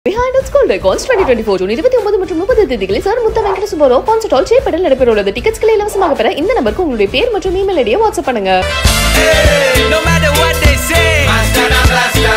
Behind its Gold Icons 2024 June இருபத்தி ஒன்பது மற்றும் முப்பது தேதிகளில் sir Mutha Venkata Subbarao concert hall சேப்படல் நடைபெற உள்ளது டிக்கெட்ஸ்களை இலவசமாக பெற இந்த நம்பருக்கு உங்களுடைய பேர் மற்றும் இமெயில் ஐடியை வாட்ஸ்அப் பண்ணுங்க Hey, no matter what they say, Master da Blaster,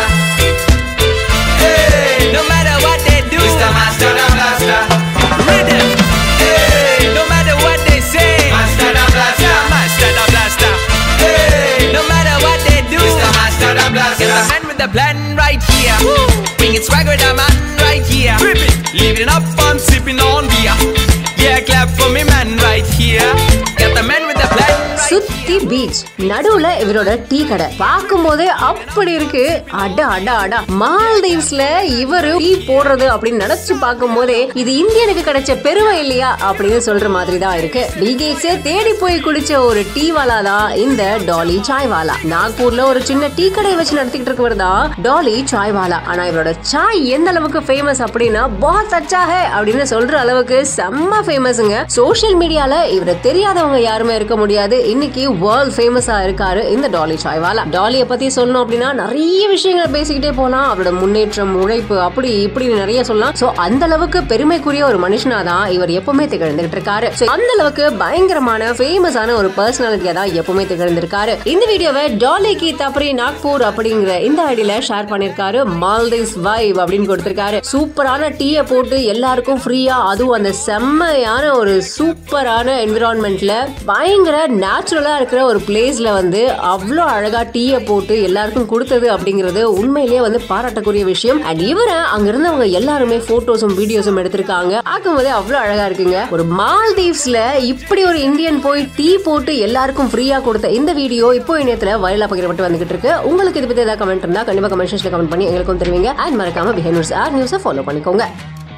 hey, no matter what they do, Mr. Master da Blaster, rhythm. Hey, no matter what they say, Master da Blaster, yeah, master the blaster. Hey, no matter what they do, Mr. Master da get the Blaster. man with the plan right here. Bring it swag with the man right here. Leave it up, I'm sipping on beer. Yeah, clap for me, man, right here. Got the man with the plan right here. சுத்தி beach நடுவுல இவரோட tea கடை பார்க்கும் போதே அப்படி இருக்கு அட அட அட மால்தீவ்ஸ்ல இவரு டீ போடுறது அப்படின்னு நினைச்சு பார்க்கும் போதே இது இந்தியனுக்கு கிடைச்ச பெருமை இல்லையா அப்படின்னு சொல்ற மாதிரி தான் இருக்கு பில்கேட்ஸே தேடி போய் குடிச்ச ஒரு டீ வாலா தான் இந்த டாலி சாய் வாலா நாக்பூர்ல ஒரு சின்ன டீ கடை வச்சு நடத்திக்கிட்டு இருக்கவர் தான் டாலி சாய் வாலா ஆனா இவரோட சாய் எந்த அளவுக்கு ஃபேமஸ் அப்படின்னா பாத் அச்சா ஹே அப்படின்னு சொல்ற அளவுக்கு செம்ம ஃபேமஸ்ங்க சோஷியல் மீடியால இவரை தெரியாதவங்க யாருமே இருக்க முடியாது இன்னைக்கு வேர்ல்ட் ஃபேமஸா இருக்காரு இந்த டாலி சாய்வாலா டாலிய பத்தி சொல்லணும் அப்படின்னா நிறைய விஷயங்களை பேசிக்கிட்டே போலாம் அவரோட முன்னேற்றம் உழைப்பு அப்படி இப்படி நிறைய சொல்லலாம் சோ அந்த அளவுக்கு பெருமைக்குரிய ஒரு மனுஷனா தான் இவர் எப்பவுமே திகழ்ந்துகிட்டு இருக்காரு So, அந்த அளவுக்கு பயங்கரமான ஃபேமஸான ஒரு பர்சனாலிட்டியா தான் எப்பவுமே திகழ்ந்திருக்காரு இந்த வீடியோவை டாலி கி தப்ரி நாக்பூர் அப்படிங்கிற இந்த ஐடியில ஷேர் பண்ணிருக்காரு மால்தீவ்ஸ் வைப் அப்படின்னு கொடுத்திருக்காரு சூப்பரான டீயை போட்டு எல்லாருக்கும் ஃப்ரீயா அதுவும் அந்த செம்மையான ஒரு சூப்பரான என்விரான்மெண்ட்ல பயங்கர நேச்சுரலா இருக்கிற ஒரு பிளேஸ்ல வந்து அவ்வளோ அழகா டீயை போட்டு எல்லாருக்கும் கொடுத்தது அப்படிங்கிறது உண்மையிலேயே வந்து பாராட்டக்கூடிய விஷயம் அண்ட் இவரை அங்க இருந்தவங்க எல்லாருமே போட்டோஸும் வீடியோஸும் எடுத்திருக்காங்க பார்க்கும்போதே அவ்வளோ அழகா இருக்குங்க ஒரு மால்தீவ்ஸ்ல இப்படி ஒரு இந்தியன் போய் டீ போட்டு எல்லாருக்கும் ஃப்ரீயா கொடுத்த இந்த வீடியோ இப்போ இணையத்துல வைரலா பகிரப்பட்டு வந்துகிட்டு இருக்கு உங்களுக்கு இது பத்தி ஏதாவது கமெண்ட் இருந்தா கண்டிப்பா கமெண்ட் செக்ஷன்ல கமெண்ட் பண்ணி எங்களுக்கும் தெரிவிங்க அண்ட் மறக்காம பிஹேவ் நியூஸ் ஆர் நியூஸை ஃபாலோ பண்ணிக்கோங்க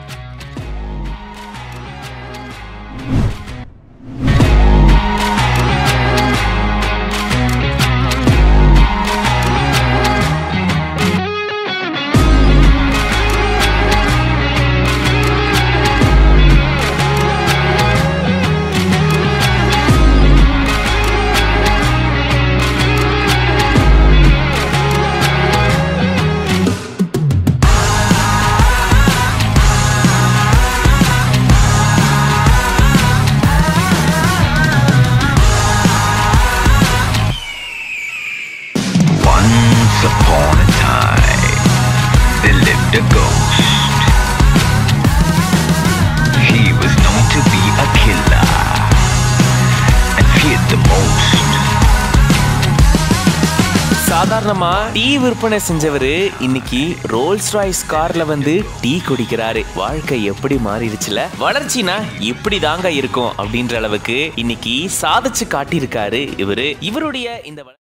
Once upon a time, there lived a ghost. He was known to be a killer and feared the most. சாதாரணமா டீ விற்பனை செஞ்சவரு இன்னைக்கு ரோல்ஸ் ராய்ஸ் கார்ல வந்து டீ குடிக்கிறாரு வாழ்க்கை எப்படி மாறிடுச்சுல வளர்ச்சினா இப்படி தாங்க இருக்கும் அப்படின்ற அளவுக்கு இன்னைக்கு சாதிச்சு காட்டியிருக்காரு இவரு இவருடைய இந்த வள-